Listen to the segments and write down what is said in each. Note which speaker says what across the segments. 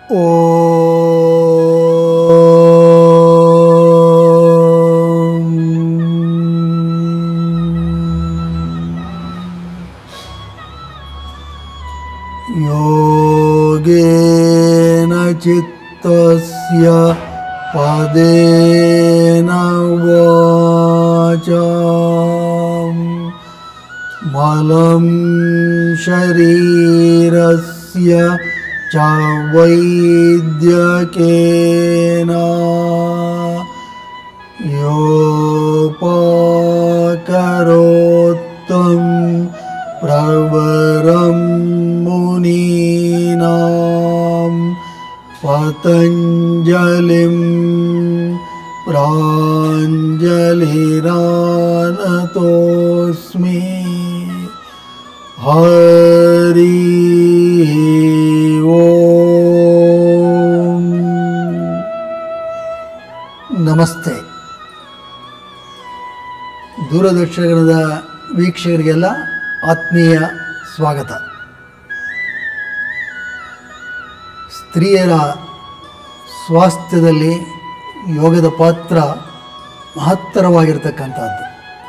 Speaker 1: योगेन चित्तस्य पदेन वाचा मलं शरीरस्य च वैद्यकेन योपकरोत्तं प्रवरं मुनीनां पतञ्जलिं प्राञ्जलिरानतोऽस्मि हरि ಓಂ ನಮಸ್ತೆ ದೂರದರ್ಶನದ ವೀಕ್ಷಕರಿಗೆಲ್ಲ ಆತ್ಮೀಯ ಸ್ವಾಗತ ಸ್ತ್ರೀಯರ ಸ್ವಾಸ್ಥ್ಯದಲ್ಲಿ ಯೋಗದ ಪಾತ್ರ ಮಹತ್ತರವಾಗಿರ್ತಕ್ಕಂಥದ್ದು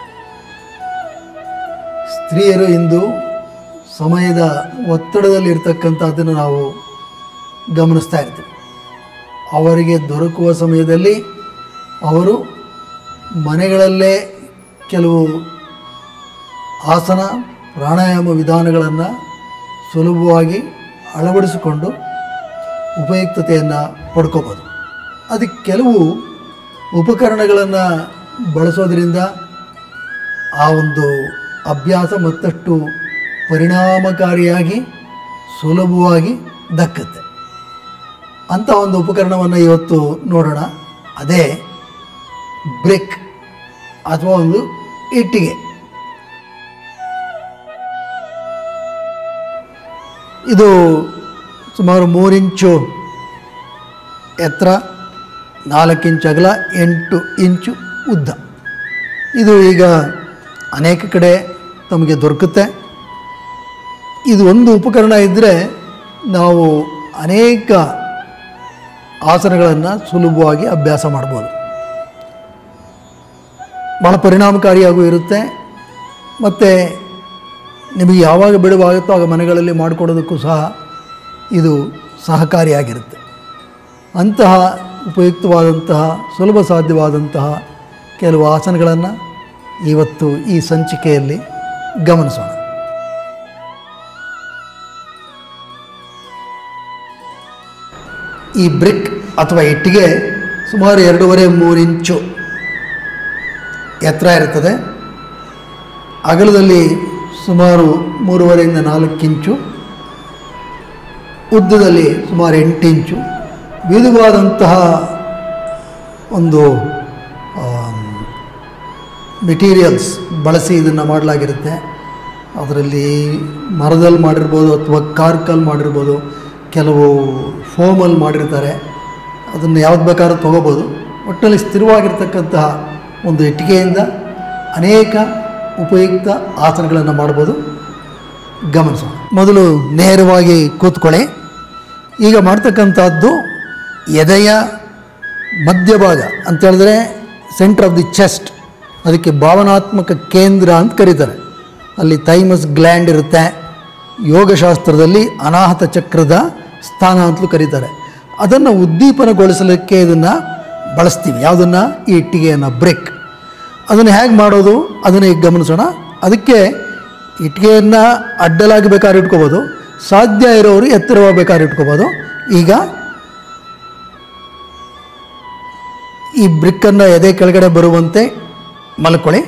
Speaker 1: ಸ್ತ್ರೀಯರು ಇಂದು ಸಮಯದ ಒತ್ತಡದಲ್ಲಿರ್ತಕ್ಕಂಥದ್ದನ್ನು ನಾವು ಗಮನಿಸ್ತಾ ಇರ್ತೀವಿ ಅವರಿಗೆ ದೊರಕುವ ಸಮಯದಲ್ಲಿ ಅವರು ಮನೆಗಳಲ್ಲೇ ಕೆಲವು ಆಸನ ಪ್ರಾಣಾಯಾಮ ವಿಧಾನಗಳನ್ನು ಸುಲಭವಾಗಿ ಅಳವಡಿಸಿಕೊಂಡು ಉಪಯುಕ್ತತೆಯನ್ನು ಪಡ್ಕೋಬೋದು ಅದಕ್ಕೆ ಕೆಲವು ಉಪಕರಣಗಳನ್ನು ಬಳಸೋದ್ರಿಂದ ಆ ಒಂದು ಅಭ್ಯಾಸ ಮತ್ತಷ್ಟು ಪರಿಣಾಮಕಾರಿಯಾಗಿ ಸುಲಭವಾಗಿ ದಕ್ಕತ್ತೆ ಅಂಥ ಒಂದು ಉಪಕರಣವನ್ನು ಇವತ್ತು ನೋಡೋಣ ಅದೇ ಬ್ರೇಕ್ ಅಥವಾ ಒಂದು ಇಟ್ಟಿಗೆ ಇದು ಸುಮಾರು ಮೂರಿಂಚು ಎತ್ತರ ನಾಲ್ಕು ಇಂಚು ಅಗಲ ಎಂಟು ಇಂಚು ಉದ್ದ ಇದು ಈಗ ಅನೇಕ ಕಡೆ ತಮಗೆ ದೊರಕುತ್ತೆ ಇದು ಒಂದು ಉಪಕರಣ ಇದ್ದರೆ ನಾವು ಅನೇಕ ಆಸನಗಳನ್ನು ಸುಲಭವಾಗಿ ಅಭ್ಯಾಸ ಮಾಡ್ಬೋದು ಭಾಳ ಪರಿಣಾಮಕಾರಿಯಾಗೂ ಇರುತ್ತೆ ಮತ್ತು ನಿಮಗೆ ಯಾವಾಗ ಬಿಡುವಾಗುತ್ತೋ ಆಗ ಮನೆಗಳಲ್ಲಿ ಮಾಡಿಕೊಡೋದಕ್ಕೂ ಸಹ ಇದು ಸಹಕಾರಿಯಾಗಿರುತ್ತೆ ಅಂತಹ ಉಪಯುಕ್ತವಾದಂತಹ ಸುಲಭ ಸಾಧ್ಯವಾದಂತಹ ಕೆಲವು ಆಸನಗಳನ್ನು ಇವತ್ತು ಈ ಸಂಚಿಕೆಯಲ್ಲಿ ಗಮನಿಸೋಣ ಈ ಬ್ರಿಕ್ ಅಥವಾ ಇಟ್ಟಿಗೆ ಸುಮಾರು ಎರಡೂವರೆ ಮೂರು ಇಂಚು ಎತ್ತರ ಇರ್ತದೆ ಅಗಲದಲ್ಲಿ ಸುಮಾರು ಮೂರುವರೆಯಿಂದ ನಾಲ್ಕು ಇಂಚು ಉದ್ದದಲ್ಲಿ ಸುಮಾರು ಎಂಟು ಇಂಚು ವಿಧವಾದಂತಹ ಒಂದು ಮೆಟೀರಿಯಲ್ಸ್ ಬಳಸಿ ಇದನ್ನು ಮಾಡಲಾಗಿರುತ್ತೆ ಅದರಲ್ಲಿ ಮರದಲ್ಲಿ ಮಾಡಿರ್ಬೋದು ಅಥವಾ ಕಾರ್ಕಲ್ಲಿ ಮಾಡಿರ್ಬೋದು ಕೆಲವು ಫೋಮಲ್ಲಿ ಮಾಡಿರ್ತಾರೆ ಅದನ್ನು ಯಾವ್ದು ಬೇಕಾದ್ರೂ ತೊಗೋಬೋದು ಒಟ್ಟಿನಲ್ಲಿ ಸ್ಥಿರವಾಗಿರ್ತಕ್ಕಂತಹ ಒಂದು ಇಟ್ಟಿಗೆಯಿಂದ ಅನೇಕ ಉಪಯುಕ್ತ ಆಸನಗಳನ್ನು ಮಾಡ್ಬೋದು ಗಮನಿಸೋಣ ಮೊದಲು ನೇರವಾಗಿ ಕೂತ್ಕೊಳ್ಳಿ ಈಗ ಮಾಡ್ತಕ್ಕಂಥದ್ದು ಎದೆಯ ಮಧ್ಯಭಾಗ ಅಂತ ಹೇಳಿದ್ರೆ ಸೆಂಟ್ರ್ ಆಫ್ ದಿ ಚೆಸ್ಟ್ ಅದಕ್ಕೆ ಭಾವನಾತ್ಮಕ ಕೇಂದ್ರ ಅಂತ ಕರೀತಾರೆ ಅಲ್ಲಿ ಥೈಮಸ್ ಗ್ಲ್ಯಾಂಡ್ ಇರುತ್ತೆ ಯೋಗಶಾಸ್ತ್ರದಲ್ಲಿ ಅನಾಹತ ಚಕ್ರದ ಸ್ಥಾನ ಅಂತಲೂ ಕರೀತಾರೆ ಅದನ್ನು ಉದ್ದೀಪನಗೊಳಿಸಲಿಕ್ಕೆ ಇದನ್ನು ಬಳಸ್ತೀವಿ ಯಾವುದನ್ನು ಈ ಇಟ್ಟಿಗೆಯನ್ನು ಬ್ರೇಕ್ ಅದನ್ನು ಹೇಗೆ ಮಾಡೋದು ಅದನ್ನು ಈಗ ಗಮನಿಸೋಣ ಅದಕ್ಕೆ ಇಟ್ಟಿಗೆಯನ್ನು ಅಡ್ಡಲಾಗಿ ಬೇಕಾದ್ರೆ ಇಟ್ಕೋಬೋದು ಸಾಧ್ಯ ಇರೋರು ಎತ್ತರವಾಗಿ ಬೇಕಾದ್ರೆ ಇಟ್ಕೋಬೋದು ಈಗ ಈ ಬ್ರಿಕ್ಕನ್ನು ಎದೆ ಕೆಳಗಡೆ ಬರುವಂತೆ ಮಲ್ಕೊಳ್ಳಿ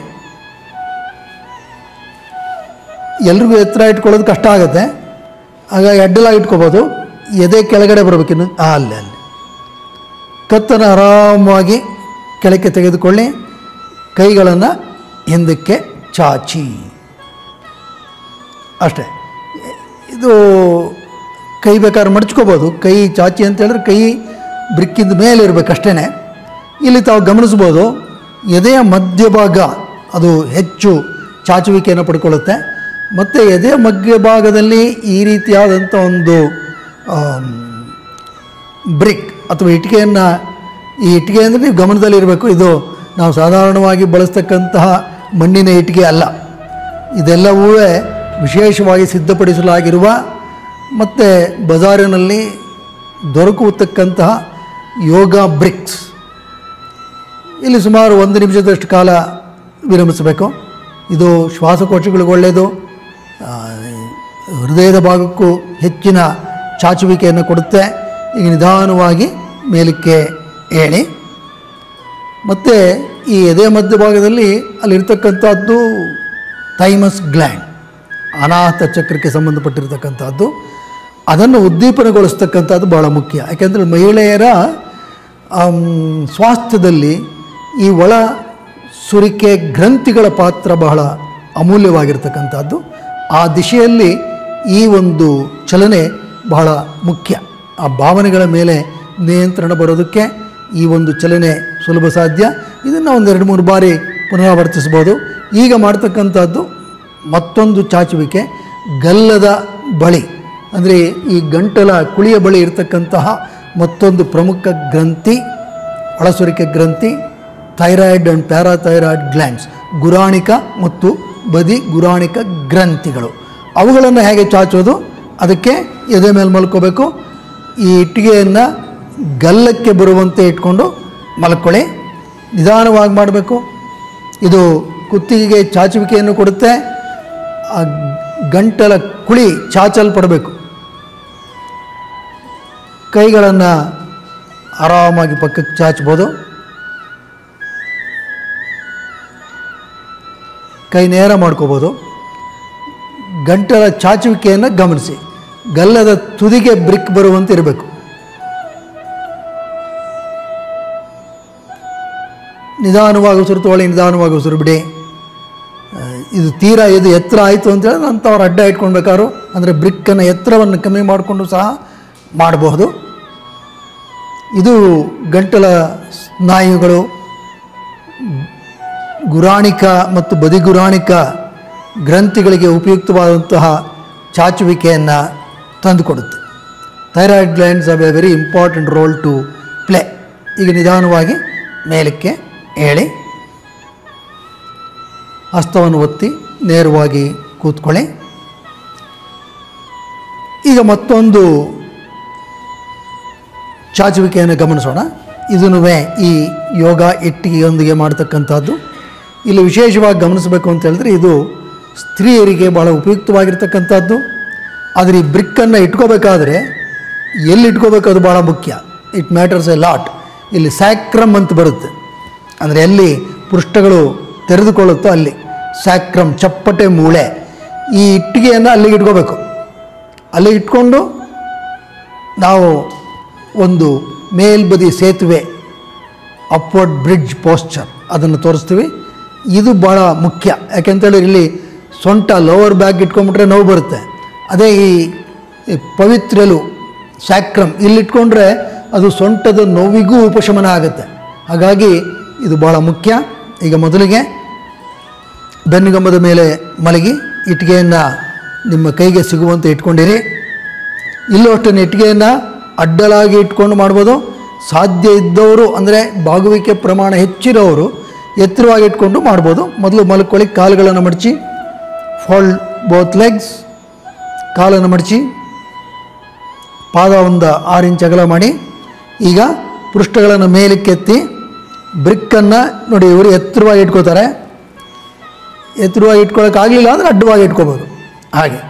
Speaker 1: ಎಲ್ರಿಗೂ ಎತ್ತರ ಇಟ್ಕೊಳ್ಳೋದು ಕಷ್ಟ ಆಗುತ್ತೆ ಹಾಗಾಗಿ ಅಡ್ಡಲಾಗಿ ಇಟ್ಕೋಬೋದು ಎದೆ ಕೆಳಗಡೆ ಬರಬೇಕಿನ್ನು ಆ, ಅಲ್ಲಿ ಅಲ್ಲಿ ಕತ್ತನ್ನು ಆರಾಮವಾಗಿ ಕೆಳಕ್ಕೆ ತೆಗೆದುಕೊಳ್ಳಿ ಕೈಗಳನ್ನು ಹಿಂದಕ್ಕೆ ಚಾಚಿ ಅಷ್ಟೇ ಇದು ಕೈ ಬೇಕಾದ್ರೆ ಮಡಚ್ಕೋಬೋದು ಕೈ ಚಾಚಿ ಅಂತ ಹೇಳಿದ್ರೆ ಕೈ ಬ್ರಿಕ್ಕಿಂದ ಮೇಲೆ ಇರಬೇಕು ಅಷ್ಟೇ ಇಲ್ಲಿ ತಾವು ಗಮನಿಸ್ಬೋದು ಎದೆಯ ಮಧ್ಯಭಾಗ ಅದು ಹೆಚ್ಚು ಚಾಚುವಿಕೆಯನ್ನು ಪಡ್ಕೊಳ್ಳುತ್ತೆ ಮತ್ತು ಎದೆಯ ಮಧ್ಯಭಾಗದಲ್ಲಿ ಈ ರೀತಿಯಾದಂಥ ಒಂದು ಆಮ್, ಬ್ರಿಕ್ ಅಥವಾ ಇಟ್ಟಿಗೆಯನ್ನು ಈ ಇಟ್ಟಿಗೆ ಅಂದರೆ ನೀವು ಗಮನದಲ್ಲಿರಬೇಕು ಇದು ನಾವು ಸಾಧಾರಣವಾಗಿ ಬಳಸ್ತಕ್ಕಂತಹ ಮಣ್ಣಿನ ಇಟ್ಟಿಗೆ ಅಲ್ಲ ಇದೆಲ್ಲವೂ ವಿಶೇಷವಾಗಿ ಸಿದ್ಧಪಡಿಸಲಾಗಿರುವ ಮತ್ತು ಬಜಾರಿನಲ್ಲಿ ದೊರಕುತಕ್ಕಂತಹ ಯೋಗ ಬ್ರಿಕ್ಸ್ ಇಲ್ಲಿ ಸುಮಾರು ಒಂದು ನಿಮಿಷದಷ್ಟು ಕಾಲ ವಿರಮಿಸಬೇಕು ಇದು ಶ್ವಾಸಕೋಶಗಳಿಗೆ ಒಳ್ಳೆಯದು ಆ, ಹೃದಯದ ಭಾಗಕ್ಕೂ ಹೆಚ್ಚಿನ ಚಾಚುವಿಕೆಯನ್ನು ಕೊಡುತ್ತೆ ಈಗ ನಿಧಾನವಾಗಿ ಮೇಲಕ್ಕೆ ಏಳಿ ಮತ್ತು ಈ ಎದೆ ಮಧ್ಯಭಾಗದಲ್ಲಿ ಅಲ್ಲಿರ್ತಕ್ಕಂಥದ್ದು ಥೈಮಸ್ ಗ್ಲ್ಯಾಂಡ್ ಅನಾಹತ ಚಕ್ರಕ್ಕೆ ಸಂಬಂಧಪಟ್ಟಿರ್ತಕ್ಕಂಥದ್ದು ಅದನ್ನು ಉದ್ದೀಪನಗೊಳಿಸ್ತಕ್ಕಂಥದ್ದು ಬಹಳ ಮುಖ್ಯ ಯಾಕೆಂದರೆ ಮಹಿಳೆಯರ ಆಮ್, ಸ್ವಾಸ್ಥ್ಯದಲ್ಲಿ ಈ ಒಳ ಸುರಿಕೆ ಗ್ರಂಥಿಗಳ ಪಾತ್ರ ಬಹಳ ಅಮೂಲ್ಯವಾಗಿರ್ತಕ್ಕಂಥದ್ದು ಆ ದಿಶೆಯಲ್ಲಿ ಈ ಒಂದು ಚಲನೆ ಬಹಳ ಮುಖ್ಯ ಆ ಭಾವನೆಗಳ ಮೇಲೆ ನಿಯಂತ್ರಣ ಬರೋದಕ್ಕೆ ಈ ಒಂದು ಚಲನೆ ಸುಲಭ ಸಾಧ್ಯ ಇದನ್ನು ಒಂದು ಎರಡು ಮೂರು ಬಾರಿ ಪುನರಾವರ್ತಿಸ್ಬೋದು ಈಗ ಮಾಡ್ತಕ್ಕಂಥದ್ದು ಮತ್ತೊಂದು ಚಾಚುವಿಕೆ ಗಲ್ಲದ ಬಳಿ ಅಂದರೆ ಈ ಗಂಟಲ ಕುಳಿಯ ಬಳಿ ಇರತಕ್ಕಂತಹ ಮತ್ತೊಂದು ಪ್ರಮುಖ ಗ್ರಂಥಿ ಒಳಸುರಿಕೆ ಗ್ರಂಥಿ ಥೈರಾಯ್ಡ್ ಆ್ಯಂಡ್ ಪ್ಯಾರಾಥೈರಾಯ್ಡ್ ಗ್ಲ್ಯಾಂಡ್ಸ್ ಗುರಾಣಿಕ ಮತ್ತು ಬದಿ ಗುರಾಣಿಕ ಗ್ರಂಥಿಗಳು ಅವುಗಳನ್ನು ಹೇಗೆ ಚಾಚೋದು ಅದಕ್ಕೆ ಎದೆ ಮೇಲೆ ಮಲ್ಕೋಬೇಕು ಈ ಇಟ್ಟಿಗೆಯನ್ನು ಗಲ್ಲಕ್ಕೆ ಬರುವಂತೆ ಇಟ್ಕೊಂಡು ಮಲ್ಕೊಳ್ಳಿ ನಿಧಾನವಾಗಿ ಮಾಡಬೇಕು ಇದು ಕುತ್ತಿಗೆಗೆ ಚಾಚುವಿಕೆಯನ್ನು ಕೊಡುತ್ತೆ ಆ ಗಂಟಲ ಕುಳಿ ಚಾಚಲ್ಪಡಬೇಕು ಕೈಗಳನ್ನು ಆರಾಮಾಗಿ ಪಕ್ಕಕ್ಕೆ ಚಾಚ್ಬೋದು ಕೈ ನೇರ ಮಾಡ್ಕೋಬೋದು ಗಂಟಲ ಚಾಚುವಿಕೆಯನ್ನು ಗಮನಿಸಿ ಗಲ್ಲದ ತುದಿಗೆ ಬ್ರಿಕ್ ಬರುವಂತೆ ಇರಬೇಕು ನಿಧಾನವಾಗಿ ಉಸಿರು ತಗೊಳ್ಳಿ ನಿಧಾನವಾಗಿ ಉಸಿರು ಬಿಡಿ ಆ, ಇದು ತೀರಾ ಇದು ಎತ್ತರ ಆಯಿತು ಅಂತೇಳಿ ಅಂಥವ್ರು ಅಡ್ಡ ಇಟ್ಕೊಳ್ಬೇಕಾದ್ರು ಅಂದರೆ ಬ್ರಿಕ್ಕನ್ನು ಎತ್ತರವನ್ನು ಕಮ್ಮಿ ಮಾಡಿಕೊಂಡು ಸಹ ಮಾಡಬಹುದು ಇದು ಗಂಟಲ ಸ್ನಾಯುಗಳು ಗುರಾಣಿಕ ಮತ್ತು ಬದಿಗುರಾಣಿಕ ಗ್ರಂಥಿಗಳಿಗೆ ಉಪಯುಕ್ತವಾದಂತಹ ಚಾಚುವಿಕೆಯನ್ನು ತಂದುಕೊಡುತ್ತೆ thyroid glands have a very important role to play ಈಗ ನಿಧಾನವಾಗಿ ಮೇಲಕ್ಕೆ ಹೇಳಿ ಹಸ್ತವನ್ನು ಒತ್ತಿ ನೇರವಾಗಿ ಕೂತ್ಕೊಳ್ಳಿ ಈಗ ಮತ್ತೊಂದು ಚಾಚುವಿಕೆಯನ್ನು ಗಮನಿಸೋಣ ಇದನ್ನು ಈ ಯೋಗ ಇಟ್ಟಿಗೆಯೊಂದಿಗೆ ಮಾಡ್ತಕ್ಕಂಥದ್ದು ಇಲ್ಲಿ ವಿಶೇಷವಾಗಿ ಗಮನಿಸಬೇಕು ಅಂತ ಹೇಳಿದ್ರೆ ಇದು ಸ್ತ್ರೀಯರಿಗೆ ಭಾಳ ಉಪಯುಕ್ತವಾಗಿರ್ತಕ್ಕಂಥದ್ದು ಆದರೆ ಈ ಬ್ರಿಕ್ಕನ್ನು ಇಟ್ಕೋಬೇಕಾದ್ರೆ ಎಲ್ಲಿ ಇಟ್ಕೋಬೇಕು ಅದು ಭಾಳ ಮುಖ್ಯ ಇಟ್ ಮ್ಯಾಟರ್ಸ್ ಎ ಲಾಟ್ ಇಲ್ಲಿ ಸ್ಯಾಕ್ರಮ್ ಅಂತ ಬರುತ್ತೆ ಅಂದರೆ ಎಲ್ಲಿ ಪೃಷ್ಠಗಳು ತೆರೆದುಕೊಳ್ಳುತ್ತೋ ಅಲ್ಲಿ ಸ್ಯಾಕ್ರಮ್ ಚಪ್ಪಟೆ ಮೂಳೆ ಈ ಇಟ್ಟಿಗೆಯನ್ನು ಅಲ್ಲಿಗೆ ಇಟ್ಕೋಬೇಕು ಅಲ್ಲಿ ಇಟ್ಕೊಂಡು ನಾವು ಒಂದು ಮೇಲ್ಬದಿ ಸೇತುವೆ ಅಪ್ವರ್ಡ್ ಬ್ರಿಡ್ಜ್ ಪೋಸ್ಚರ್ ಅದನ್ನು ತೋರಿಸ್ತೀವಿ ಇದು ಭಾಳ ಮುಖ್ಯ ಯಾಕೆಂತೇಳಿ ಇಲ್ಲಿ ಸೊಂಟ ಲೋವರ್ ಬ್ಯಾಗ್ ಇಟ್ಕೊಂಡ್ಬಿಟ್ರೆ ನೋವು ಬರುತ್ತೆ ಅದೇ ಈ ಈ ಪವಿತ್ರಲು ಸ್ಯಾಕ್ರಮ್ ಇಲ್ಲಿಟ್ಕೊಂಡ್ರೆ ಅದು ಸೊಂಟದ ನೋವಿಗೂ ಉಪಶಮನ ಆಗುತ್ತೆ ಹಾಗಾಗಿ ಇದು ಭಾಳ ಮುಖ್ಯ ಈಗ ಮೊದಲಿಗೆ ಬೆನ್ನುಗಂಬದ ಮೇಲೆ ಮಲಗಿ ಇಟ್ಟಿಗೆಯನ್ನು ನಿಮ್ಮ ಕೈಗೆ ಸಿಗುವಂತೆ ಇಟ್ಕೊಂಡಿರಿ ಇಲ್ಲೂ ಅಷ್ಟೇ ಇಟ್ಟಿಗೆಯನ್ನು ಅಡ್ಡಲಾಗಿ ಇಟ್ಕೊಂಡು ಮಾಡ್ಬೋದು ಸಾಧ್ಯ ಇದ್ದವರು ಅಂದರೆ ಬಾಗುವಿಕೆ ಪ್ರಮಾಣ ಹೆಚ್ಚಿರೋರು ಎತ್ತರವಾಗಿ ಇಟ್ಕೊಂಡು ಮಾಡ್ಬೋದು ಮೊದಲು ಮಲ್ಕೊಳ್ಳಿ ಕಾಲುಗಳನ್ನು ಮಡಚಿ ಫೋಲ್ಡ್ ಬೋತ್ ಲೆಗ್ಸ್ ಕಾಲನ್ನು ಮಡಚಿ ಪಾದ ಒಂದು ಆರು ಇಂಚ್ ಅಗಲ ಮಾಡಿ ಈಗ ಪೃಷ್ಠಗಳನ್ನು ಮೇಲಕ್ಕೆತ್ತಿ ಬ್ರಿಕ್ಕನ್ನು ನೋಡಿ ಇವರು ಎತ್ತರವಾಗಿ ಇಟ್ಕೋತಾರೆ ಎತ್ತರವಾಗಿ ಇಟ್ಕೊಳ್ಳೋಕ್ಕಾಗಲಿಲ್ಲ ಅಂದರೆ ಅಡ್ಡವಾಗಿ ಇಟ್ಕೋಬೋದು ಹಾಗೆ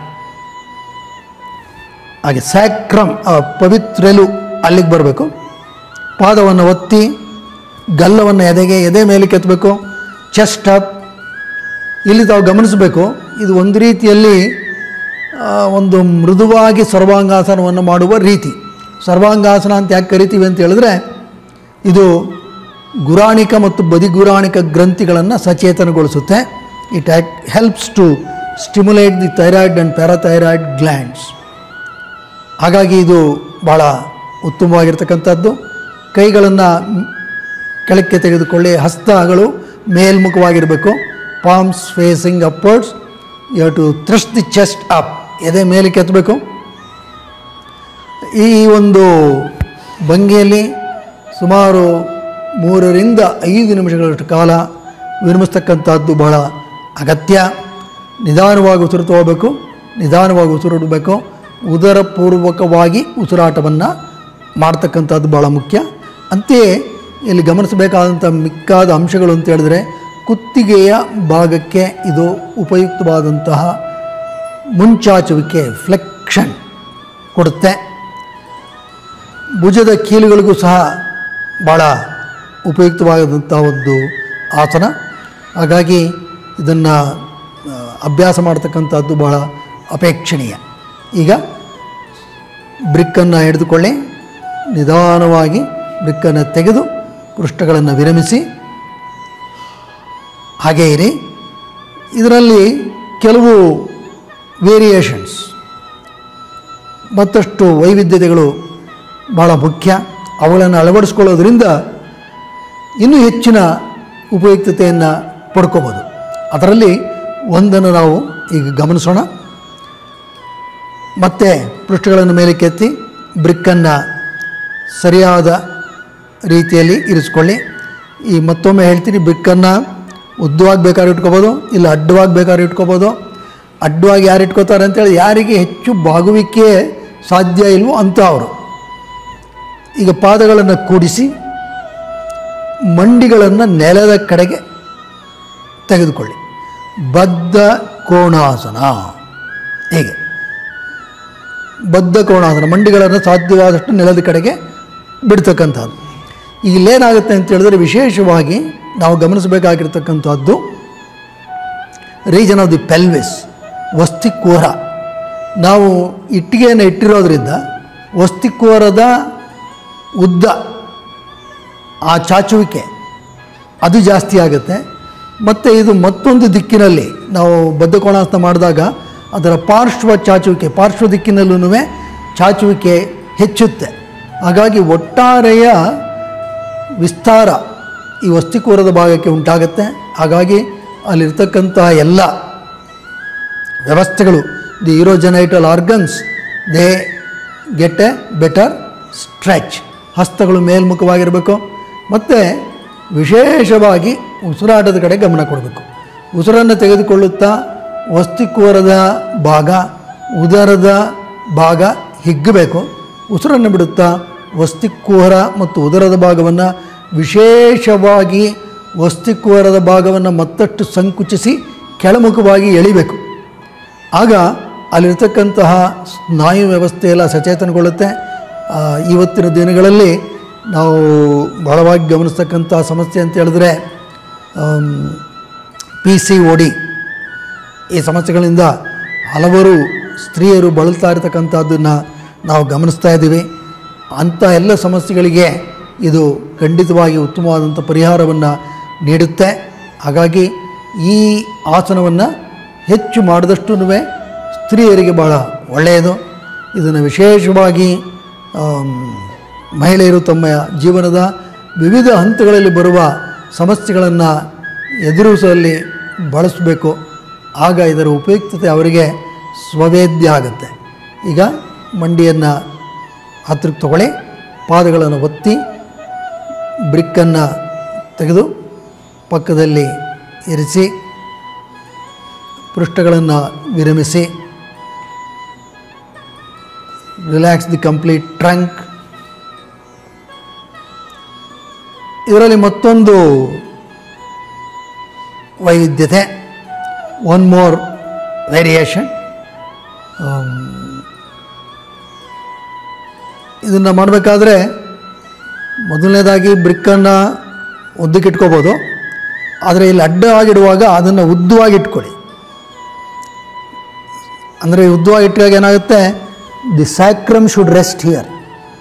Speaker 1: ಹಾಗೆ ಸ್ಯಾಕ್ರಮ್ ಆ ಪವಿತ್ರೆಲು ಅಲ್ಲಿಗೆ ಬರಬೇಕು ಪಾದವನ್ನು ಒತ್ತಿ ಗಲ್ಲವನ್ನು ಎದೆಗೆ ಎದೆ ಮೇಲೆ ಕೆತ್ತಬೇಕು ಚೆಸ್ಟ್ ಅಪ್ ಇಲ್ಲಿ ತಾವು ಗಮನಿಸಬೇಕು ಇದು ಒಂದು ರೀತಿಯಲ್ಲಿ ಆ, ಒಂದು ಮೃದುವಾಗಿ ಸರ್ವಾಂಗಾಸನವನ್ನು ಮಾಡುವ ರೀತಿ ಸರ್ವಾಂಗಾಸನ ಅಂತ ಯಾಕೆ ಕರಿತೀವಿ ಅಂತ ಹೇಳಿದ್ರೆ ಇದು ಗುರಾಣಿಕ ಮತ್ತು ಬದಿಗುರಾಣಿಕ ಗ್ರಂಥಿಗಳನ್ನು ಸಚೇತನಗೊಳಿಸುತ್ತೆ it act helps to stimulate the thyroid and parathyroid glands ಹಾಗಾಗಿ ಇದು ಭಾಳ ಉತ್ತಮವಾಗಿರ್ತಕ್ಕಂಥದ್ದು ಕೈಗಳನ್ನು ಕೆಳಕ್ಕೆ ತೆಗೆದುಕೊಳ್ಳಿ ಹಸ್ತಗಳು ಮೇಲ್ಮುಖವಾಗಿರಬೇಕು palms facing upwards you to thrust the chest up ಎದೆ ಮೇಲೆ ಕೆತ್ತಬೇಕು ಈ ಒಂದು ಭಂಗಿಯಲ್ಲಿ ಸುಮಾರು ಮೂರರಿಂದ ಐದು ನಿಮಿಷಗಳಷ್ಟು ಕಾಲ ವಿರಮಿಸ್ತಕ್ಕಂಥದ್ದು ಬಹಳ ಅಗತ್ಯ ನಿಧಾನವಾಗಿ ಉಸಿರು ತಗೋಬೇಕು ನಿಧಾನವಾಗಿ ಉಸಿರಿಡಬೇಕು ಉದರಪೂರ್ವಕವಾಗಿ ಉಸಿರಾಟವನ್ನು ಮಾಡ್ತಕ್ಕಂಥದ್ದು ಭಾಳ ಮುಖ್ಯ ಅಂತೆಯೇ ಇಲ್ಲಿ ಗಮನಿಸಬೇಕಾದಂಥ ಮಿಕ್ಕಾದ ಅಂಶಗಳು ಅಂತ ಹೇಳಿದ್ರೆ ಕುತ್ತಿಗೆಯ ಭಾಗಕ್ಕೆ ಇದು ಉಪಯುಕ್ತವಾದಂತಹ ಮುಂಚಾಚುವಿಕೆ ಫ್ಲೆಕ್ಷನ್ ಕೊಡುತ್ತೆ ಭುಜದ ಕೀಲುಗಳಿಗೂ ಸಹ ಭಾಳ ಉಪಯುಕ್ತವಾದಂಥ ಒಂದು ಆಸನ ಹಾಗಾಗಿ ಇದನ್ನು ಅಭ್ಯಾಸ ಮಾಡ್ತಕ್ಕಂಥದ್ದು ಬಹಳ ಅಪೇಕ್ಷಣೀಯ ಈಗ ಬ್ರಿಕ್ಕನ್ನು ಹಿಡಿದುಕೊಳ್ಳಿ ನಿಧಾನವಾಗಿ ಬ್ರಿಕ್ಕನ್ನು ತೆಗೆದು ಪೃಷ್ಠಗಳನ್ನು ವಿರಮಿಸಿ ಹಾಗೇ ಇರಿ ಇದರಲ್ಲಿ ಕೆಲವು ವೇರಿಯೇಷನ್ಸ್ ಮತ್ತಷ್ಟು ವೈವಿಧ್ಯತೆಗಳು ಭಾಳ ಮುಖ್ಯ ಅವುಗಳನ್ನು ಅಳವಡಿಸ್ಕೊಳ್ಳೋದ್ರಿಂದ ಇನ್ನೂ ಹೆಚ್ಚಿನ ಉಪಯುಕ್ತತೆಯನ್ನು ಪಡ್ಕೋಬೋದು ಅದರಲ್ಲಿ ಒಂದನ್ನು ನಾವು ಈಗ ಗಮನಿಸೋಣ ಮತ್ತೆ ಪೃಷ್ಠಗಳನ್ನು ಮೇಲೆ ಕೆತ್ತಿ ಬ್ರಿಕ್ಕನ್ನು ಸರಿಯಾದ ರೀತಿಯಲ್ಲಿ ಇರಿಸ್ಕೊಳ್ಳಿ ಈ ಮತ್ತೊಮ್ಮೆ ಹೇಳ್ತೀನಿ ಬ್ರಿಕ್ಕನ್ನು ಉದ್ದವಾಗಿ ಬೇಕಾದ್ರೆ ಇಟ್ಕೋಬೋದು ಇಲ್ಲ ಅಡ್ಡವಾಗಿ ಬೇಕಾದ್ರೆ ಇಟ್ಕೋಬೋದು ಅಡ್ಡವಾಗಿ ಯಾರು ಇಟ್ಕೋತಾರೆ ಅಂತೇಳಿ ಯಾರಿಗೆ ಹೆಚ್ಚು ಬಾಗುವಿಕೆ ಸಾಧ್ಯ ಇಲ್ವೋ ಅಂತ ಅವರು ಈಗ ಪಾದಗಳನ್ನು ಕೂಡಿಸಿ ಮಂಡಿಗಳನ್ನು ನೆಲದ ಕಡೆಗೆ ತೆಗೆದುಕೊಳ್ಳಿ ಬದ್ಧ ಕೋಣಾಸನ ಹೀಗೆ ಬದ್ಧ ಕೋಣಾಸನ ಮಂಡಿಗಳನ್ನು ಸಾಧ್ಯವಾದಷ್ಟು ನೆಲದ ಕಡೆಗೆ ಬಿಡ್ತಕ್ಕಂಥದ್ದು ಈಗ ಇಲ್ಲೇನಾಗುತ್ತೆ ಅಂತ ಹೇಳಿದ್ರೆ ವಿಶೇಷವಾಗಿ ನಾವು ಗಮನಿಸಬೇಕಾಗಿರ್ತಕ್ಕಂಥದ್ದು ರೀಜನ್ ಆಫ್ ದಿ ಪೆಲ್ವಿಸ್ ವಸ್ತಿಕೋರ ನಾವು ಇಟ್ಟಿಗೆಯನ್ನು ಇಟ್ಟಿರೋದ್ರಿಂದ ವಸ್ತಿಕೋರದ ಉದ್ದ ಆ ಚಾಚುವಿಕೆ ಅದು ಜಾಸ್ತಿ ಆಗುತ್ತೆ ಮತ್ತು ಇದು ಮತ್ತೊಂದು ದಿಕ್ಕಿನಲ್ಲಿ ನಾವು ಬದ್ಧಕೋಣಾಸನ ಮಾಡಿದಾಗ ಅದರ ಪಾರ್ಶ್ವ ಚಾಚುವಿಕೆ ಪಾರ್ಶ್ವ ದಿಕ್ಕಿನಲ್ಲೂ ಚಾಚುವಿಕೆ ಹೆಚ್ಚುತ್ತೆ ಹಾಗಾಗಿ ಒಟ್ಟಾರೆಯ ವಿಸ್ತಾರ ಈ ವಸ್ತಿಕೋರದ ಭಾಗಕ್ಕೆ ಉಂಟಾಗುತ್ತೆ ಹಾಗಾಗಿ ಅಲ್ಲಿರ್ತಕ್ಕಂತಹ ಎಲ್ಲ ವ್ಯವಸ್ಥೆಗಳು the urogenital organs they get a better stretch ಹಸ್ತಗಳು ಮೇಲ್ಮುಖವಾಗಿರಬೇಕು ಮತ್ತು ವಿಶೇಷವಾಗಿ ಉಸಿರಾಟದ ಕಡೆ ಗಮನ ಕೊಡಬೇಕು ಉಸಿರನ್ನು ತೆಗೆದುಕೊಳ್ಳುತ್ತಾ ವಸ್ತಿಕೋರದ ಭಾಗ ಉದರದ ಭಾಗ ಹಿಗ್ಗಬೇಕು ಉಸಿರನ್ನು ಬಿಡುತ್ತಾ ವಸ್ತಿಕೋರ ಮತ್ತು ಉದರದ ಭಾಗವನ್ನು ವಿಶೇಷವಾಗಿ ವಸ್ತಿಕೋರದ ಭಾಗವನ್ನು ಮತ್ತಷ್ಟು ಸಂಕುಚಿಸಿ ಕೆಳಮುಖವಾಗಿ ಎಳಿಬೇಕು ಆಗ ಅಲ್ಲಿರ್ತಕ್ಕಂತಹ ಸ್ನಾಯು ವ್ಯವಸ್ಥೆ ಎಲ್ಲ ಸಚೇತನಗೊಳ್ಳುತ್ತೆ ಆ, ಇವತ್ತಿನ ದಿನಗಳಲ್ಲಿ ನಾವು ಬಹಳವಾಗಿ ಗಮನಿಸ್ತಕ್ಕಂಥ ಸಮಸ್ಯೆ ಅಂತ ಹೇಳಿದ್ರೆ ಪಿ ಸಿ ಒ ಡಿ ಈ ಸಮಸ್ಯೆಗಳಿಂದ ಹಲವರು ಸ್ತ್ರೀಯರು ಬಳಲ್ತಾ ಇರತಕ್ಕಂಥದ್ದನ್ನು ನಾವು ಗಮನಿಸ್ತಾ ಇದ್ದೀವಿ ಅಂಥ ಎಲ್ಲ ಸಮಸ್ಯೆಗಳಿಗೆ ಇದು ಖಂಡಿತವಾಗಿ ಉತ್ತಮವಾದಂಥ ಪರಿಹಾರವನ್ನು ನೀಡುತ್ತೆ ಹಾಗಾಗಿ ಈ ಆಸನವನ್ನು ಹೆಚ್ಚು ಮಾಡಿದಷ್ಟೂ ಸ್ತ್ರೀಯರಿಗೆ ಭಾಳ ಒಳ್ಳೆಯದು ಇದನ್ನು ವಿಶೇಷವಾಗಿ ಆಮ್, ಮಹಿಳೆಯರು ತಮ್ಮ ಜೀವನದ ವಿವಿಧ ಹಂತಗಳಲ್ಲಿ ಬರುವ ಸಮಸ್ಯೆಗಳನ್ನು ಎದುರಿಸುವಲ್ಲಿ ಬಳಸಬೇಕು ಆಗ ಇದರ ಉಪಯುಕ್ತತೆ ಅವರಿಗೆ ಸ್ವವೇದ್ಯ ಆಗುತ್ತೆ ಈಗ ಮಂಡಿಯನ್ನು ಹತ್ತಿರಕ್ಕೆ ತಗೊಳ್ಳಿ ಪಾದಗಳನ್ನು ಒತ್ತಿ ಬ್ರಿಕ್ಕನ್ನು ತೆಗೆದು ಪಕ್ಕದಲ್ಲಿ ಇರಿಸಿ ಪೃಷ್ಠಗಳನ್ನು ವಿರಮಿಸಿ ರಿಲ್ಯಾಕ್ಸ್ ದಿ ಕಂಪ್ಲೀಟ್ ಟ್ರಂಕ್ ಇದರಲ್ಲಿ ಮತ್ತೊಂದು ವೈವಿಧ್ಯತೆ ಒನ್ ಮೋರ್ ವೇರಿಯೇಷನ್ ಇದನ್ನು ಮಾಡಬೇಕಾದ್ರೆ ಮೊದಲನೇದಾಗಿ ಬ್ರಿಕ್ಕನ್ನು ಉದ್ದಕ್ಕಿಟ್ಕೋಬೋದು ಆದರೆ ಇಲ್ಲಿ ಅಡ್ಡವಾಗಿಡುವಾಗ ಅದನ್ನು ಉದ್ದವಾಗಿ ಇಟ್ಕೊಳ್ಳಿ ಅಂದರೆ ಉದ್ದವಾಗಿ ಇಟ್ಟಾಗ ಏನಾಗುತ್ತೆ the sacrum should rest here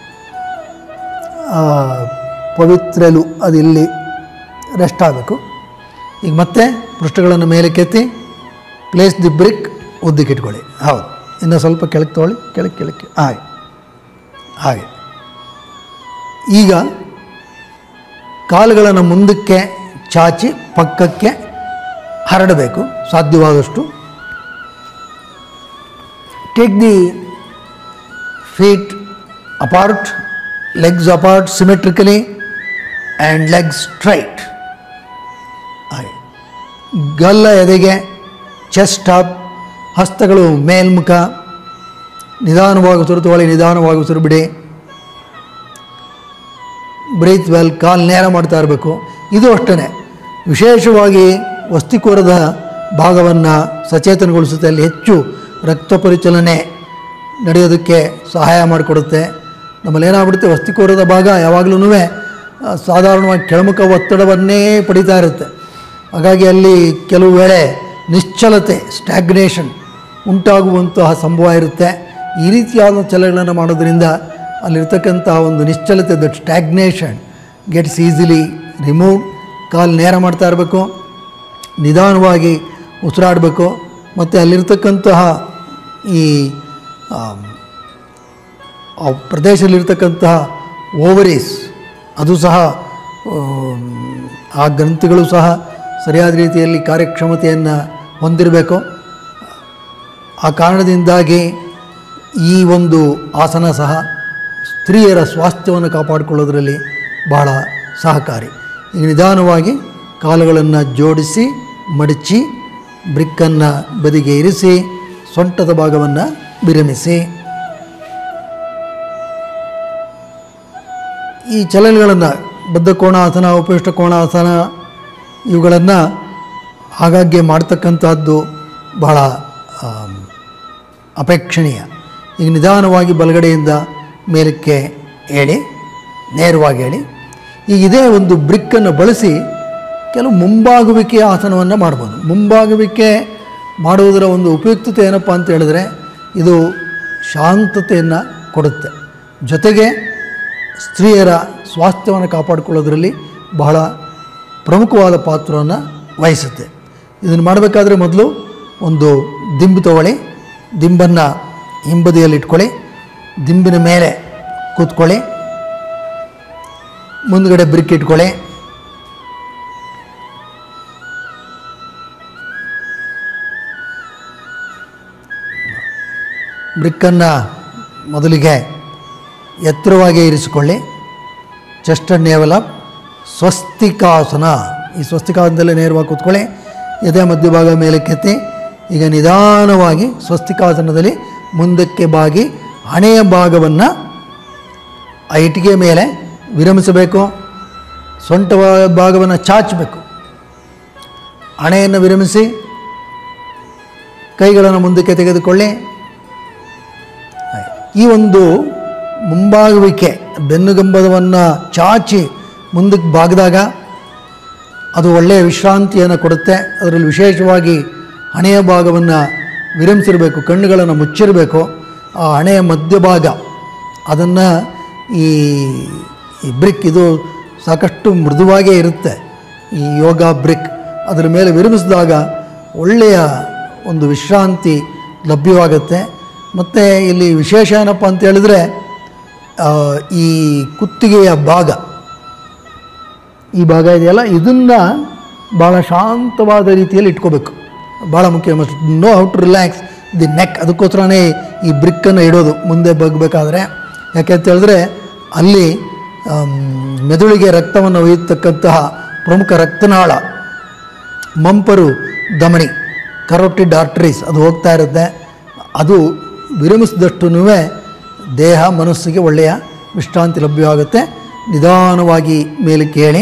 Speaker 1: ಪವಿತ್ರಲು ಅದು ಇಲ್ಲಿ ರೆಸ್ಟ್ ಆಗಬೇಕು ಈಗ ಮತ್ತೆ ಪೃಷ್ಠಗಳನ್ನು ಮೇಲೆ ಕೆತ್ತಿ ಪ್ಲೇಸ್ ದಿ ಬ್ರಿಕ್ ಉದ್ದಕ್ಕೆ ಇಟ್ಕೊಳ್ಳಿ ಹೌದು ಇನ್ನು ಸ್ವಲ್ಪ ಕೆಳಗೆ ತೊಗೊಳ್ಳಿ ಕೆಳಗೆ ಕೆಳಕ್ಕೆ ಹಾಗೆ ಹಾಗೆ ಈಗ ಕಾಲುಗಳನ್ನು ಮುಂದಕ್ಕೆ ಚಾಚಿ ಪಕ್ಕಕ್ಕೆ ಹರಡಬೇಕು ಸಾಧ್ಯವಾದಷ್ಟು take the feet apart legs apart symmetrically and legs straight ಹಾಗೆ ಗಲ್ಲ ಎದೆಗೆ ಚೆಸ್ಟ್ ಅಪ್ ಹಸ್ತಗಳು ಮೇಲ್ಮುಖ ನಿಧಾನವಾಗಿ ಉಸಿರು ತಗೊಳ್ಳಿ ನಿಧಾನವಾಗಿ ಉಸಿರು ಬಿಡಿ ಬ್ರೀತ್ ವೆಲ್ ಕಾಲು ನೇರ ಮಾಡ್ತಾ ಇರಬೇಕು ಇದು ಅಷ್ಟೇ ವಿಶೇಷವಾಗಿ ವಸ್ತಿಕೋರದ ಭಾಗವನ್ನು ಸಚೇತನಗೊಳಿಸುತ್ತೆ ಅಲ್ಲಿ ಹೆಚ್ಚು ರಕ್ತ ಪರಿಚಲನೆ ನಡೆಯೋದಕ್ಕೆ ಸಹಾಯ ಮಾಡಿಕೊಡುತ್ತೆ ನಮ್ಮಲ್ಲಿ ಏನಾಗ್ಬಿಡುತ್ತೆ ವಸ್ತಿಕೋರದ ಭಾಗ ಯಾವಾಗಲೂ ಸಾಧಾರಣವಾಗಿ ಕೆಳಮುಖ ಒತ್ತಡವನ್ನೇ ಪಡಿತಾ ಇರುತ್ತೆ ಹಾಗಾಗಿ ಅಲ್ಲಿ ಕೆಲವು ವೇಳೆ ನಿಶ್ಚಲತೆ ಸ್ಟ್ಯಾಗ್ನೇಷನ್ ಉಂಟಾಗುವಂತಹ ಸಂಭವ ಇರುತ್ತೆ ಈ ರೀತಿಯಾದ ಚಲನೆಗಳನ್ನು ಮಾಡೋದ್ರಿಂದ ಅಲ್ಲಿರ್ತಕ್ಕಂಥ ಒಂದು ನಿಶ್ಚಲತೆ that stagnation gets easily remove ಕಾಲು ನೇರ ಮಾಡ್ತಾ ಇರಬೇಕು ನಿಧಾನವಾಗಿ ಉಸಿರಾಡಬೇಕು ಮತ್ತು ಅಲ್ಲಿರ್ತಕ್ಕಂತಹ ಈ ಆಮ್, ಆ ಪ್ರದೇಶದಲ್ಲಿರ್ತಕ್ಕಂತಹ ಓವರೀಸ್ ಅದು ಸಹ ಆಮ್, ಆ ಗ್ರಂಥಿಗಳು ಸಹ ಸರಿಯಾದ ರೀತಿಯಲ್ಲಿ ಕಾರ್ಯಕ್ಷಮತೆಯನ್ನು ಹೊಂದಿರಬೇಕು ಆ ಕಾರಣದಿಂದಾಗಿ ಈ ಒಂದು ಆಸನ ಸಹ ಸ್ತ್ರೀಯರ ಸ್ವಾಸ್ಥ್ಯವನ್ನು ಕಾಪಾಡಿಕೊಳ್ಳೋದರಲ್ಲಿ ಬಹಳ ಸಹಕಾರಿ ಈಗ ನಿಧಾನವಾಗಿ ಕಾಲುಗಳನ್ನು ಜೋಡಿಸಿ ಮಡಚಿ ಬ್ರಿಕ್ಕನ್ನು ಬದಿಗೆ ಇರಿಸಿ ಸೊಂಟದ ಭಾಗವನ್ನು ವಿರಮಿಸಿ ಈ ಚಲನೆಗಳನ್ನು ಬದ್ಧ ಕೋಣಾಸನ ಉಪವಿಷ್ಟ ಕೋಣಾಸನ ಇವುಗಳನ್ನು ಆಗಾಗ್ಗೆ ಮಾಡ್ತಕ್ಕಂಥದ್ದು ಬಹಳ ಆಮ್, ಅಪೇಕ್ಷಣೀಯ ಈಗ ನಿಧಾನವಾಗಿ ಬಲಗಡೆಯಿಂದ ಮೇಲಕ್ಕೆ ಹೇಳಿ ನೇರವಾಗಿ ಹೇಳಿ ಈಗ ಇದೇ ಒಂದು ಬ್ರಿಕ್ಕನ್ನು ಬಳಸಿ ಕೆಲವು ಮುಂಬಾಗುವಿಕೆಯ ಆಸನವನ್ನು ಮಾಡ್ಬೋದು ಮುಂಬಾಗುವಿಕೆ ಮಾಡುವುದರ ಒಂದು ಉಪಯುಕ್ತತೆ ಏನಪ್ಪ ಅಂತ ಹೇಳಿದ್ರೆ ಇದು ಶಾಂತತೆಯನ್ನು ಕೊಡುತ್ತೆ ಜೊತೆಗೆ ಸ್ತ್ರೀಯರ ಸ್ವಾಸ್ಥ್ಯವನ್ನು ಕಾಪಾಡಿಕೊಳ್ಳೋದ್ರಲ್ಲಿ ಬಹಳ ಪ್ರಮುಖವಾದ ಪಾತ್ರವನ್ನು ವಹಿಸುತ್ತೆ ಇದನ್ನು ಮಾಡಬೇಕಾದ್ರೆ ಮೊದಲು ಒಂದು ದಿಂಬು ತಗೊಳ್ಳಿ ದಿಂಬನ್ನು ಹಿಂಬದಿಯಲ್ಲಿ ಇಟ್ಕೊಳ್ಳಿ ದಿಂಬಿನ ಮೇಲೆ ಕೂತ್ಕೊಳ್ಳಿ ಮುಂದ್ಗಡೆ ಬ್ರಿಕ್ ಇಟ್ಕೊಳ್ಳಿ ಬ್ರಿಕ್ಕನ್ನು ಮೊದಲಿಗೆ ಎತ್ತರವಾಗಿ ಇರಿಸಿಕೊಳ್ಳಿ ಚೆಸ್ಟ್ ಅಂಡ್ ನೇವಲಪ್ ಸ್ವಸ್ತಿಕಾಸನ ಈ ಸ್ವಸ್ತಿಕಾಸನದಲ್ಲೇ ನೇರವಾಗಿ ಕೂತ್ಕೊಳ್ಳಿ ಎದೆ ಮಧ್ಯಭಾಗ ಮೇಲಕ್ಕೆತ್ತಿ ಈಗ ನಿಧಾನವಾಗಿ ಸ್ವಸ್ತಿಕಾಸನದಲ್ಲಿ ಮುಂದಕ್ಕೆ ಬಾಗಿ ಹಣೆಯ ಭಾಗವನ್ನು ಆ ಇಟ್ಟಿಗೆ ಮೇಲೆ ವಿರಮಿಸಬೇಕು ಸೊಂಟ ಭಾಗವನ್ನು ಚಾಚಬೇಕು ಹಣೆಯನ್ನು ವಿರಮಿಸಿ ಕೈಗಳನ್ನು ಮುಂದಕ್ಕೆ ತೆಗೆದುಕೊಳ್ಳಿ ಈ ಒಂದು ಮುಂಬಾಗುವಿಕೆ ಬೆನ್ನುಗಂಬದವನ್ನು ಚಾಚಿ ಮುಂದಕ್ಕೆ ಬಾಗಿದಾಗ ಅದು ಒಳ್ಳೆಯ ವಿಶ್ರಾಂತಿಯನ್ನು ಕೊಡುತ್ತೆ ಅದರಲ್ಲಿ ವಿಶೇಷವಾಗಿ ಹಣೆಯ ಭಾಗವನ್ನು ವಿರಮಿಸಿರಬೇಕು ಕಣ್ಣುಗಳನ್ನು ಮುಚ್ಚಿರಬೇಕು ಆ ಹಣೆಯ ಮಧ್ಯಭಾಗ ಅದನ್ನು ಈ ಈ ಬ್ರಿಕ್ ಇದು ಸಾಕಷ್ಟು ಮೃದುವಾಗೇ ಇರುತ್ತೆ ಈ ಯೋಗ ಬ್ರಿಕ್ ಅದರ ಮೇಲೆ ವಿರಮಿಸಿದಾಗ ಒಳ್ಳೆಯ ಒಂದು ವಿಶ್ರಾಂತಿ ಲಭ್ಯವಾಗುತ್ತೆ ಮತ್ತು ಇಲ್ಲಿ ವಿಶೇಷ ಏನಪ್ಪ ಅಂತ ಹೇಳಿದ್ರೆ ಆ, ಈ ಕುತ್ತಿಗೆಯ ಭಾಗ ಈ ಭಾಗ ಇದೆಯಲ್ಲ ಇದನ್ನು ಭಾಳ ಶಾಂತವಾದ ರೀತಿಯಲ್ಲಿ ಇಟ್ಕೋಬೇಕು ಭಾಳ ಮುಖ್ಯ know how to relax the neck ಅದಕ್ಕೋಸ್ಕರನೇ ಈ ಬ್ರಿಕ್ಕನ್ನು ಇಡೋದು ಮುಂದೆ ಬಗ್ಬೇಕಾದ್ರೆ ಯಾಕೆ ಅಂತ ಹೇಳಿದ್ರೆ ಅಲ್ಲಿ ಆಮ್, ಮೆದುಳಿಗೆ ರಕ್ತವನ್ನು ಒಯ್ಯತಕ್ಕಂತಹ ಪ್ರಮುಖ ರಕ್ತನಾಳ ಮಂಪರು ಧಮನಿ ಕರೋಟಿಡ್ ಆರ್ಟರೀಸ್ ಅದು ಹೋಗ್ತಾ ಇರುತ್ತೆ ಅದು ವಿರಮಿಸಿದಷ್ಟು ದೇಹ ಮನಸ್ಸಿಗೆ ಒಳ್ಳೆಯ ವಿಶ್ರಾಂತಿ ಲಭ್ಯವಾಗುತ್ತೆ ನಿಧಾನವಾಗಿ ಮೇಲಕ್ಕೆ ಹೇಳಿ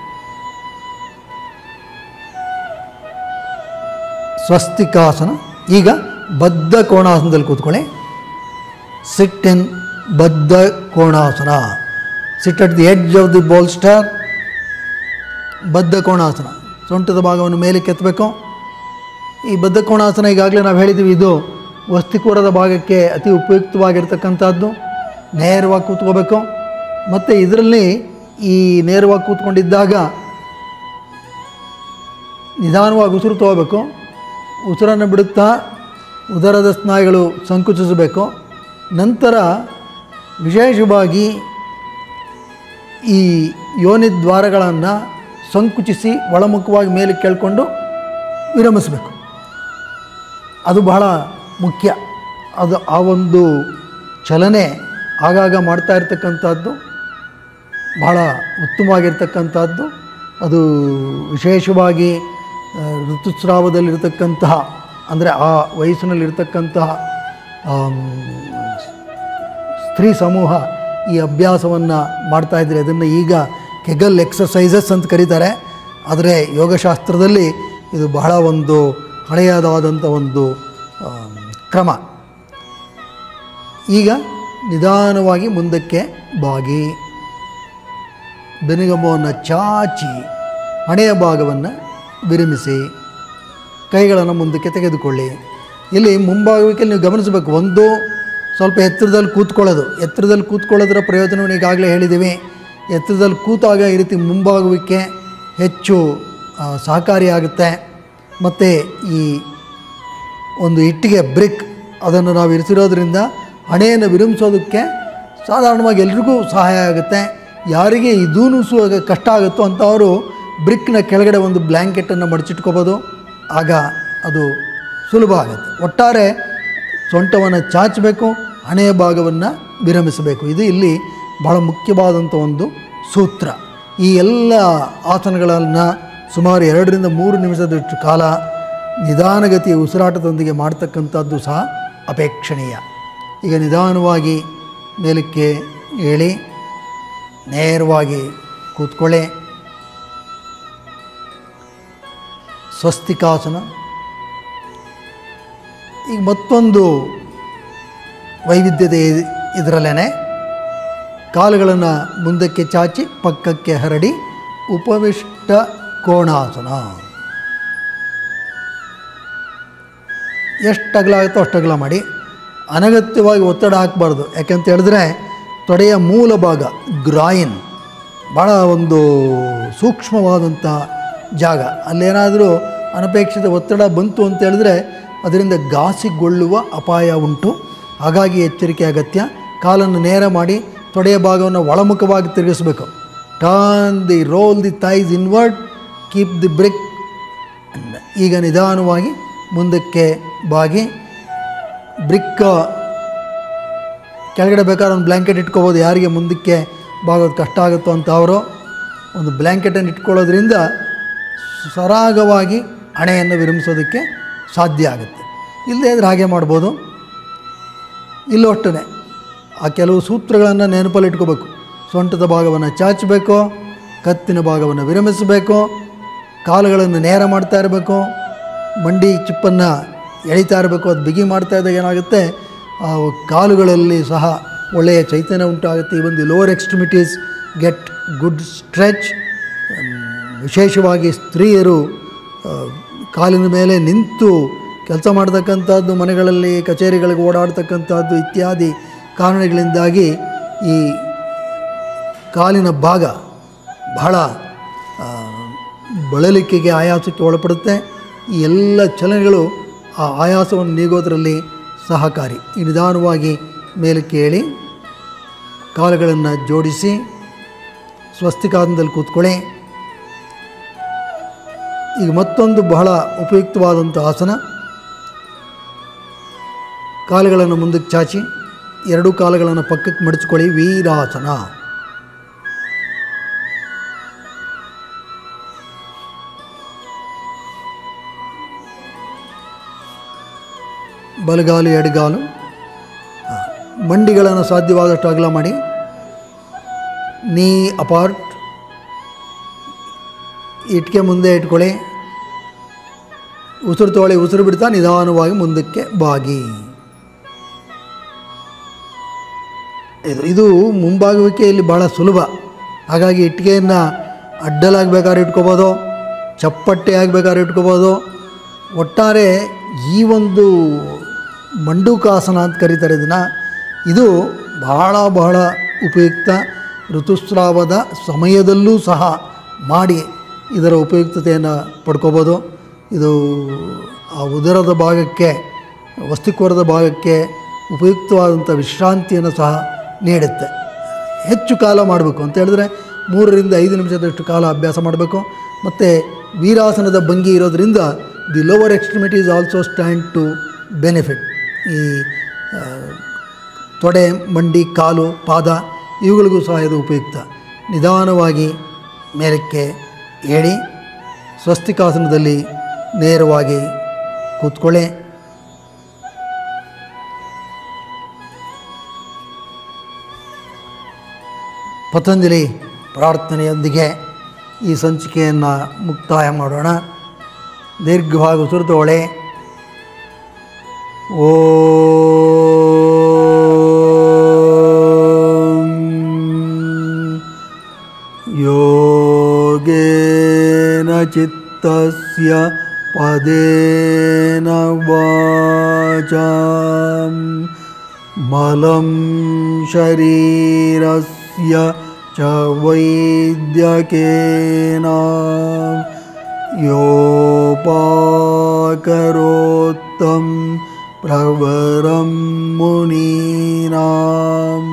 Speaker 1: ಸ್ವಸ್ತಿಕಾಸನ ಈಗ ಬದ್ಧ ಕೋಣಾಸನದಲ್ಲಿ ಕೂತ್ಕೊಳ್ಳಿ sit in Baddha Konasana sit at the edge of the bolster Baddha Konasana ಸೊಂಟದ ಭಾಗವನ್ನು ಮೇಲೆ ಕೆತ್ತಬೇಕು ಈ ಬದ್ಧ ಕೋಣಾಸನ ಈಗಾಗಲೇ ನಾವು ಹೇಳಿದ್ದೀವಿ ಇದು ವಸ್ತಿಕೂರದ ಭಾಗಕ್ಕೆ ಅತಿ ಉಪಯುಕ್ತವಾಗಿರ್ತಕ್ಕಂಥದ್ದು ನೇರವಾಗಿ ಕೂತ್ಕೋಬೇಕು ಮತ್ತು ಇದರಲ್ಲಿ ಈ ನೇರವಾಗಿ ಕೂತ್ಕೊಂಡಿದ್ದಾಗ ನಿಧಾನವಾಗಿ ಉಸಿರು ತಗೋಬೇಕು ಉಸಿರನ್ನು ಬಿಡುತ್ತಾ ಉದರದ ಸ್ನಾಯುಗಳು ಸಂಕುಚಿಸಬೇಕು ನಂತರ ವಿಶೇಷವಾಗಿ ಈ ಯೋನಿ ದ್ವಾರಗಳನ್ನು ಸಂಕುಚಿಸಿ ಒಳಮುಖವಾಗಿ ಮೇಲೆ ಕೇಳಿಕೊಂಡು ವಿರಮಿಸಬೇಕು ಅದು ಬಹಳ ಮುಖ್ಯ ಅದು ಆ ಒಂದು ಚಲನೆ ಆಗಾಗ ಮಾಡ್ತಾ ಇರ್ತಕ್ಕಂಥದ್ದು ಬಹಳ ಉತ್ತಮವಾಗಿರ್ತಕ್ಕಂಥದ್ದು ಅದು ವಿಶೇಷವಾಗಿ ಆ, ಋತುಸ್ರಾವದಲ್ಲಿರ್ತಕ್ಕಂತಹ ಅಂದರೆ ಆ ವಯಸ್ಸಿನಲ್ಲಿರ್ತಕ್ಕಂತಹ ಆಮ್, ಸ್ತ್ರೀ ಸಮೂಹ ಈ ಅಭ್ಯಾಸವನ್ನು ಮಾಡ್ತಾಯಿದ್ರೆ ಅದನ್ನು ಈಗ ಕೆಗಲ್ ಎಕ್ಸಸೈಸಸ್ ಅಂತ ಕರೀತಾರೆ ಆದರೆ ಯೋಗಶಾಸ್ತ್ರದಲ್ಲಿ ಇದು ಬಹಳ ಒಂದು ಹಳೆಯದಾದಂಥ ಒಂದು ಆಮ್, ಕ್ರಮ ಈಗ ನಿಧಾನವಾಗಿ ಮುಂದಕ್ಕೆ ಬಾಗಿ ಬೆನುಗಂಬವನ್ನು ಚಾಚಿ ಹಣೆಯ ಭಾಗವನ್ನು ವಿರಮಿಸಿ ಕೈಗಳನ್ನು ಮುಂದಕ್ಕೆ ತೆಗೆದುಕೊಳ್ಳಿ ಇಲ್ಲಿ ಮುಂಭಾಗಕ್ಕೆ ನೀವು ಗಮನಿಸಬೇಕು ಒಂದು ಸ್ವಲ್ಪ ಎತ್ತರದಲ್ಲಿ ಕೂತ್ಕೊಳ್ಳೋದು ಎತ್ತರದಲ್ಲಿ ಕೂತ್ಕೊಳ್ಳೋದರ ಪ್ರಯೋಜನವನ್ನು ಈಗಾಗಲೇ ಹೇಳಿದ್ದೀವಿ ಎತ್ತರದಲ್ಲಿ ಕೂತಾಗ ಈ ರೀತಿ ಮುಂಭಾಗುವಿಕೆ ಹೆಚ್ಚು ಆ, ಸಹಕಾರಿಯಾಗುತ್ತೆ ಮತ್ತು ಈ ಒಂದು ಇಟ್ಟಿಗೆ ಬ್ರಿಕ್ ಅದನ್ನು ನಾವು ಇರಿಸಿರೋದ್ರಿಂದ ಹಣೆಯನ್ನು ವಿರಮಿಸೋದಕ್ಕೆ ಸಾಧಾರಣವಾಗಿ ಎಲ್ರಿಗೂ ಸಹಾಯ ಆಗುತ್ತೆ ಯಾರಿಗೆ ಇದೂ ಸು ಕಷ್ಟ ಆಗುತ್ತೋ ಅಂಥವರು ಬ್ರಿಕ್ನ ಕೆಳಗಡೆ ಒಂದು ಬ್ಲ್ಯಾಂಕೆಟನ್ನು ಮಡಚಿಟ್ಕೋಬೋದು ಆಗ ಅದು ಸುಲಭ ಆಗುತ್ತೆ ಒಟ್ಟಾರೆ ಸೊಂಟವನ್ನು ಚಾಚಬೇಕು ಹಣೆಯ ಭಾಗವನ್ನು ವಿರಮಿಸಬೇಕು ಇದು ಇಲ್ಲಿ ಬಹಳ ಮುಖ್ಯವಾದಂಥ ಒಂದು ಸೂತ್ರ ಈ ಎಲ್ಲ ಆಸನಗಳನ್ನು ಸುಮಾರು ಎರಡರಿಂದ ಮೂರು ನಿಮಿಷದಷ್ಟು ಕಾಲ ನಿಧಾನಗತಿಯ ಉಸಿರಾಟದೊಂದಿಗೆ ಮಾಡ್ತಕ್ಕಂಥದ್ದು ಸಹ ಅಪೇಕ್ಷಣೀಯ ಈಗ ನಿಧಾನವಾಗಿ ಮೇಲಕ್ಕೆ ಏಳಿ ನೇರವಾಗಿ ಕೂತ್ಕೊಳ್ಳಿ ಸ್ವಸ್ತಿಕಾಸನ ಈಗ ಮತ್ತೊಂದು ವೈವಿಧ್ಯತೆ ಇದರಲ್ಲೇ ಕಾಲುಗಳನ್ನು ಮುಂದಕ್ಕೆ ಚಾಚಿ ಪಕ್ಕಕ್ಕೆ ಹರಡಿ ಉಪವಿಷ್ಟ ಕೋಣಾಸನ ಎಷ್ಟು ಅಗಲ ಆಗುತ್ತೋ ಅಷ್ಟು ಅಗಲ ಮಾಡಿ ಅನಗತ್ಯವಾಗಿ ಒತ್ತಡ ಹಾಕಬಾರ್ದು ಯಾಕೆಂತ ಹೇಳಿದ್ರೆ ತೊಡೆಯ ಮೂಲ ಭಾಗ ಗ್ರಾಯಿನ್ ಭಾಳ ಒಂದು ಸೂಕ್ಷ್ಮವಾದಂಥ ಜಾಗ ಅಲ್ಲೇನಾದರೂ ಅನಪೇಕ್ಷಿತ ಒತ್ತಡ ಬಂತು ಅಂತ ಹೇಳಿದ್ರೆ ಅದರಿಂದ ಘಾಸಿಗೊಳ್ಳುವ ಅಪಾಯ ಉಂಟು ಹಾಗಾಗಿ ಎಚ್ಚರಿಕೆ ಅಗತ್ಯ ಕಾಲನ್ನು ನೇರ ಮಾಡಿ ತೊಡೆಯ ಭಾಗವನ್ನು ಒಳಮುಖವಾಗಿ ತಿರುಗಿಸಬೇಕು turn the roll the thighs inward keep the brick ಈಗ ನಿಧಾನವಾಗಿ ಮುಂದಕ್ಕೆ ಬಾಗಿ ಬ್ರಿಕ್ ಕೆಳಗಡೆ ಬೇಕಾದ್ರೆ ಒಂದು ಬ್ಲ್ಯಾಂಕೆಟ್ ಇಟ್ಕೋಬೋದು ಯಾರಿಗೆ ಮುಂದಕ್ಕೆ ಬಾಗೋದು ಕಷ್ಟ ಆಗುತ್ತೋ ಅಂತ ಅವರು ಒಂದು ಬ್ಲ್ಯಾಂಕೆಟನ್ನು ಇಟ್ಕೊಳ್ಳೋದ್ರಿಂದ ಸರಾಗವಾಗಿ ಹಣೆಯನ್ನು ವಿರಮಿಸೋದಕ್ಕೆ ಸಾಧ್ಯ ಆಗುತ್ತೆ ಇಲ್ಲದೇ ಇದ್ರೆ ಹಾಗೆ ಮಾಡ್ಬೋದು ಇಲ್ಲೂ ಅಷ್ಟೇ ಆ ಕೆಲವು ಸೂತ್ರಗಳನ್ನು ನೆನಪಲ್ಲಿ ಇಟ್ಕೋಬೇಕು ಸೊಂಟದ ಭಾಗವನ್ನು ಚಾಚಬೇಕು ಕತ್ತಿನ ಭಾಗವನ್ನು ವಿರಮಿಸಬೇಕು ಕಾಲುಗಳನ್ನು ನೇರ ಮಾಡ್ತಾ ಇರಬೇಕು ಮಂಡಿ ಚಿಪ್ಪನ್ನು ಎಳಿತಾ ಇರಬೇಕು ಅದು ಬಿಗಿ ಮಾಡ್ತಾ ಇದ್ದಾಗ ಏನಾಗುತ್ತೆ ಆ ಕಾಲುಗಳಲ್ಲಿ ಸಹ ಒಳ್ಳೆಯ ಚೈತನ್ಯ ಉಂಟಾಗುತ್ತೆ ಈ ಒಂದು lower extremities get good stretch ವಿಶೇಷವಾಗಿ ಸ್ತ್ರೀಯರು ಆ, ಕಾಲಿನ ಮೇಲೆ ನಿಂತು ಕೆಲಸ ಮಾಡ್ತಕ್ಕಂಥದ್ದು ಮನೆಗಳಲ್ಲಿ ಕಚೇರಿಗಳಿಗೆ ಓಡಾಡ್ತಕ್ಕಂಥದ್ದು ಇತ್ಯಾದಿ ಕಾರಣಗಳಿಂದಾಗಿ ಈ ಕಾಲಿನ ಭಾಗ ಬಹಳ ಆ, ಬಳಲಿಕೆಗೆ ಆಯಾಸಕ್ಕೆ ಒಳಪಡುತ್ತೆ ಈ ಎಲ್ಲ ಚಲನೆಗಳು ಆ ಆಯಾಸವನ್ನು ನೀಗೋದರಲ್ಲಿ ಸಹಕಾರಿ ಈ ನಿಧಾನವಾಗಿ ಮೇಲಕ್ಕೆ ಏಳಿ ಕಾಲುಗಳನ್ನು ಜೋಡಿಸಿ ಸ್ವಸ್ತಿಕಾಸನದಲ್ಲಿ ಕೂತ್ಕೊಳ್ಳಿ ಈಗ ಮತ್ತೊಂದು ಬಹಳ ಉಪಯುಕ್ತವಾದಂಥ ಆಸನ ಕಾಲುಗಳನ್ನು ಮುಂದಕ್ಕೆ ಚಾಚಿ ಎರಡೂ ಕಾಲುಗಳನ್ನು ಪಕ್ಕಕ್ಕೆ ಮಡಚ್ಕೊಳ್ಳಿ ವೀರಾಸನ ಬಲಗಾಲು ಎಡಗಾಲು ಆ, ಮಂಡಿಗಳನ್ನು ಸಾಧ್ಯವಾದಷ್ಟು ಅಗಲ ಮಾಡಿ ನೀ ಅಪಾರ್ಟ್ ಇಟ್ಕೆ ಮುಂದೆ ಇಟ್ಕೊಳ್ಳಿ ಉಸಿರು ತೊಗೊಳ್ಳಿ ಉಸಿರು ಬಿಡ್ತಾ ನಿಧಾನವಾಗಿ ಮುಂದಕ್ಕೆ ಬಾಗಿ ಇದು ಇದು ಮುಂಭಾಗುವಿಕೆಯಲ್ಲಿ ಭಾಳ ಸುಲಭ ಹಾಗಾಗಿ ಇಟ್ಟಿಗೆಯನ್ನು ಅಡ್ಡಲಾಗಿ ಬೇಕಾದ್ರೆ ಇಟ್ಕೋಬೋದು ಚಪ್ಪಟ್ಟೆ ಆಗಬೇಕಾದ್ರೆ ಇಟ್ಕೋಬೋದು ಒಟ್ಟಾರೆ ಈ ಒಂದು ಮಂಡೂಕಾಸನ ಅಂತ ಕರೀತಾರೆ ಇದನ್ನು ಇದು ಬಹಳ ಬಹಳ ಉಪಯುಕ್ತ ಋತುಸ್ರಾವದ ಸಮಯದಲ್ಲೂ ಸಹ ಮಾಡಿ ಇದರ ಉಪಯುಕ್ತತೆಯನ್ನು ಪಡ್ಕೋಬೋದು ಇದು ಆ ಉದರದ ಭಾಗಕ್ಕೆ ವಸ್ತಿಕೋರದ ಭಾಗಕ್ಕೆ ಉಪಯುಕ್ತವಾದಂಥ ವಿಶ್ರಾಂತಿಯನ್ನು ಸಹ ನೀಡುತ್ತೆ ಹೆಚ್ಚು ಕಾಲ ಮಾಡಬೇಕು ಅಂತ ಹೇಳಿದ್ರೆ ಮೂರರಿಂದ ಐದು ನಿಮಿಷದಷ್ಟು ಕಾಲ ಅಭ್ಯಾಸ ಮಾಡಬೇಕು ಮತ್ತು ವೀರಾಸನದ ಭಂಗಿ ಇರೋದರಿಂದ the lower extremity is also stand to benefit ಈ ಆ, ತೊಡೆ ಮಂಡಿ ಕಾಲು ಪಾದ ಇವುಗಳಿಗೂ ಸಹ ಇದು ಉಪಯುಕ್ತ ನಿಧಾನವಾಗಿ ಮೇಲಕ್ಕೆ ಏಳಿ ಸ್ವಸ್ತಿಕಾಸನದಲ್ಲಿ ನೇರವಾಗಿ ಕೂತ್ಕೊಳ್ಳಿ ಪತಂಜಲಿ ಪ್ರಾರ್ಥನೆಯೊಂದಿಗೆ ಈ ಸಂಚಿಕೆಯನ್ನು ಮುಕ್ತಾಯ ಮಾಡೋಣ ದೀರ್ಘವಾಗಿ ಉಸಿರು ತಗೊಳ್ಳಿ ಓಂ ಯೋಗೇನ ಚಿತ್ತಸ್ಯ ಪದೇನ ವಾಚಾಂ ಮಲಂ ಶರೀರಸ್ಯ ಚ ವೈದ್ಯಕೇನ ಯೋಪಾಕರೋತ್ತಂ ಪ್ರವರಂ ಮುನೀನಾಂ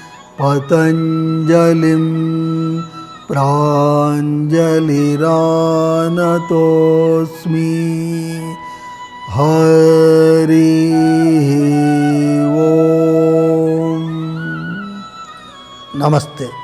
Speaker 1: ಪತಂಜಲಿಂ ಪ್ರಾಂಜಲಿರಾನತೋಸ್ಮಿ ಹರಿ ಓಂ ನಮಸ್ತೆ